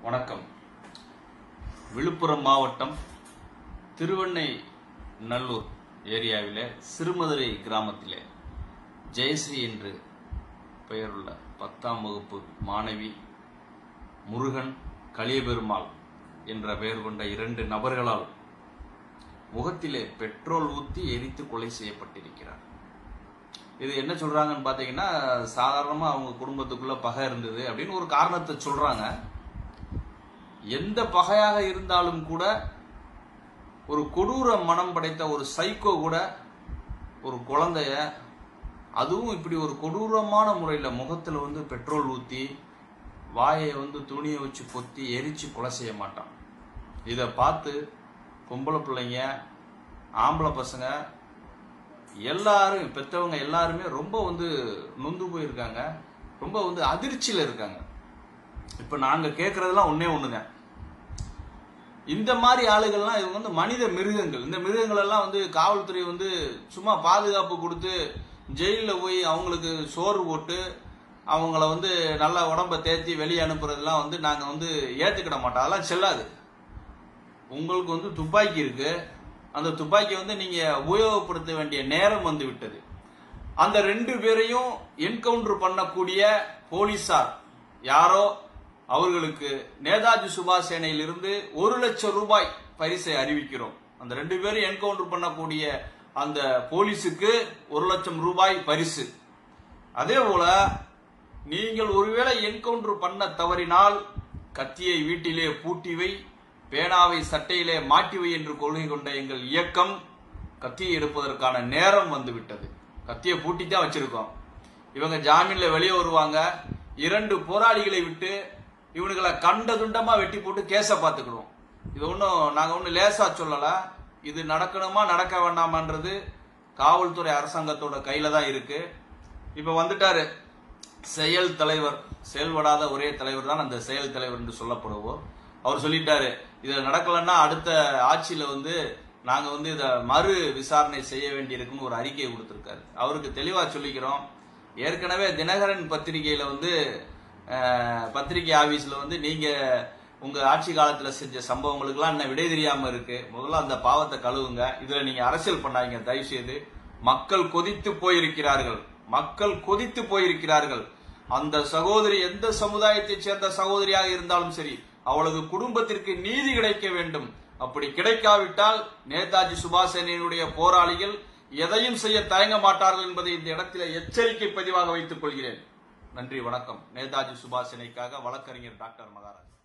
வணக்கம் விழுப்புரம் மாவட்டம் திருவண்ணை நல்லூர் ஏரியாவிலே சிறுமதுரை கிராமத்திலே ஜெயஸ்ரீ என்று பெயருள்ள பத்தாம் வகுப்பு மாணவி முருகன் கலியபெருமாள் என்ற பெயர் கொண்ட இரண்டு நபர்களால் முகத்திலே பெட்ரோல் ஊற்றி எரித்து கொலை செய்யப்பட்டிருக்கிறார் இது என்ன சொல்றாங்கன்னு பாத்தீங்கன்னா சாதாரணமா அவங்க குடும்பத்துக்குள்ள பகை இருந்தது அப்படின்னு ஒரு காரணத்தை சொல்றாங்க எந்த பகையாக இருந்தாலும் கூட ஒரு கொடூர மனம் படைத்த ஒரு சைக்கோ கூட ஒரு குழந்தைய அதுவும் இப்படி ஒரு கொடூரமான முறையில் முகத்தில் வந்து பெட்ரோல் ஊற்றி வாயை வந்து துணியை வச்சு பொத்தி எரிச்சு கொலை செய்ய மாட்டான் இதை பார்த்து பொம்பளை பிள்ளைங்க ஆம்பளை பசங்க எல்லாரும் பெற்றவங்க எல்லாருமே ரொம்ப வந்து நொந்து போயிருக்காங்க ரொம்ப வந்து அதிர்ச்சியில் இருக்காங்க இப்போ நாங்கள் கேட்குறதெல்லாம் ஒன்றே ஒன்றுங்க இந்த மாதிரி ஆளுகள்லாம் இவங்க வந்து மனித மிருகங்கள் இந்த மிருகங்கள் எல்லாம் வந்து காவல்துறை வந்து சும்மா பாதுகாப்பு கொடுத்து ஜெயிலில் போய் அவங்களுக்கு சோறு போட்டு அவங்கள வந்து நல்லா உடம்ப தேத்தி வெளியே அனுப்புறதெல்லாம் வந்து நாங்கள் வந்து ஏற்றுக்கிட மாட்டோம் அதெல்லாம் செல்லாது உங்களுக்கு வந்து துப்பாக்கி இருக்கு அந்த துப்பாக்கி வந்து நீங்க உபயோகப்படுத்த வேண்டிய நேரம் வந்து விட்டது அந்த ரெண்டு பேரையும் என்கவுண்டர் பண்ணக்கூடிய போலீசார் யாரோ அவர்களுக்கு நேதாஜி சுபாஷ் சேனையிலிருந்து ஒரு லட்சம் ரூபாய் பரிசை அறிவிக்கிறோம் அந்த ரெண்டு பேரும் என்கவுண்டர் பண்ணக்கூடிய அந்த போலீஸுக்கு ஒரு லட்சம் ரூபாய் பரிசு அதே போல நீங்கள் ஒருவேளை என்கவுண்டர் பண்ண தவறினால் கத்தியை வீட்டிலே பூட்டி வை பேனாவை சட்டையிலே மாட்டி வை என்று கொள்கை கொண்ட எங்கள் இயக்கம் கத்தியை எடுப்பதற்கான நேரம் வந்து விட்டது கத்தியை பூட்டி தான் வச்சிருக்கோம் இவங்க ஜாமீன்ல வெளியே வருவாங்க இரண்டு போராளிகளை விட்டு இவனுங்களை கண்ட துண்டமா வெட்டி போட்டு கேஸை பார்த்துக்கிடுவோம் இது ஒன்றும் நாங்கள் ஒன்றும் லேசா சொல்லல இது நடக்கணுமா நடக்க வேண்டாமான்றது காவல்துறை அரசாங்கத்தோட கையில தான் இருக்கு இப்ப வந்துட்டாரு செயல் தலைவர் செயல்படாத ஒரே தலைவர் தான் அந்த செயல் தலைவர் என்று சொல்லப்படுவோம் அவர் சொல்லிட்டாரு இது நடக்கலன்னா அடுத்த ஆட்சியில வந்து நாங்க வந்து இத மறு விசாரணை செய்ய வேண்டியிருக்குன்னு ஒரு அறிக்கையை கொடுத்திருக்காரு அவருக்கு தெளிவா சொல்லிக்கிறோம் ஏற்கனவே தினகரன் பத்திரிகையில வந்து அஹ், பத்திரிகை ஆபீஸ்ல வந்து நீங்க உங்க ஆட்சி காலத்துல செஞ்ச சம்பவங்களுக்கெல்லாம் என்ன விடை தெரியாம இருக்கு முதல்ல அந்த பாவத்தை கழுவுங்க இதுல நீங்க அரசியல் பண்ணாதீங்க தயவு செய்து மக்கள் கொதித்து போயிருக்கிறார்கள் மக்கள் கொதித்து போயிருக்கிறார்கள் அந்த சகோதரி எந்த சமுதாயத்தைச் சேர்ந்த சகோதரியாக இருந்தாலும் சரி அவளது குடும்பத்திற்கு நீதி கிடைக்க வேண்டும் அப்படி கிடைக்காவிட்டால் நேதாஜி சுபாஷனினுடைய போராளிகள் எதையும் செய்ய தயங்க மாட்டார்கள் என்பதை இந்த இடத்திலே எச்சரிக்கை பதிவாக வைத்துக் கொள்கிறேன் நன்றி வணக்கம் நேதாஜி சுபாஷினைக்காக வழக்கறிஞர் டாக்டர் மகாராஜ்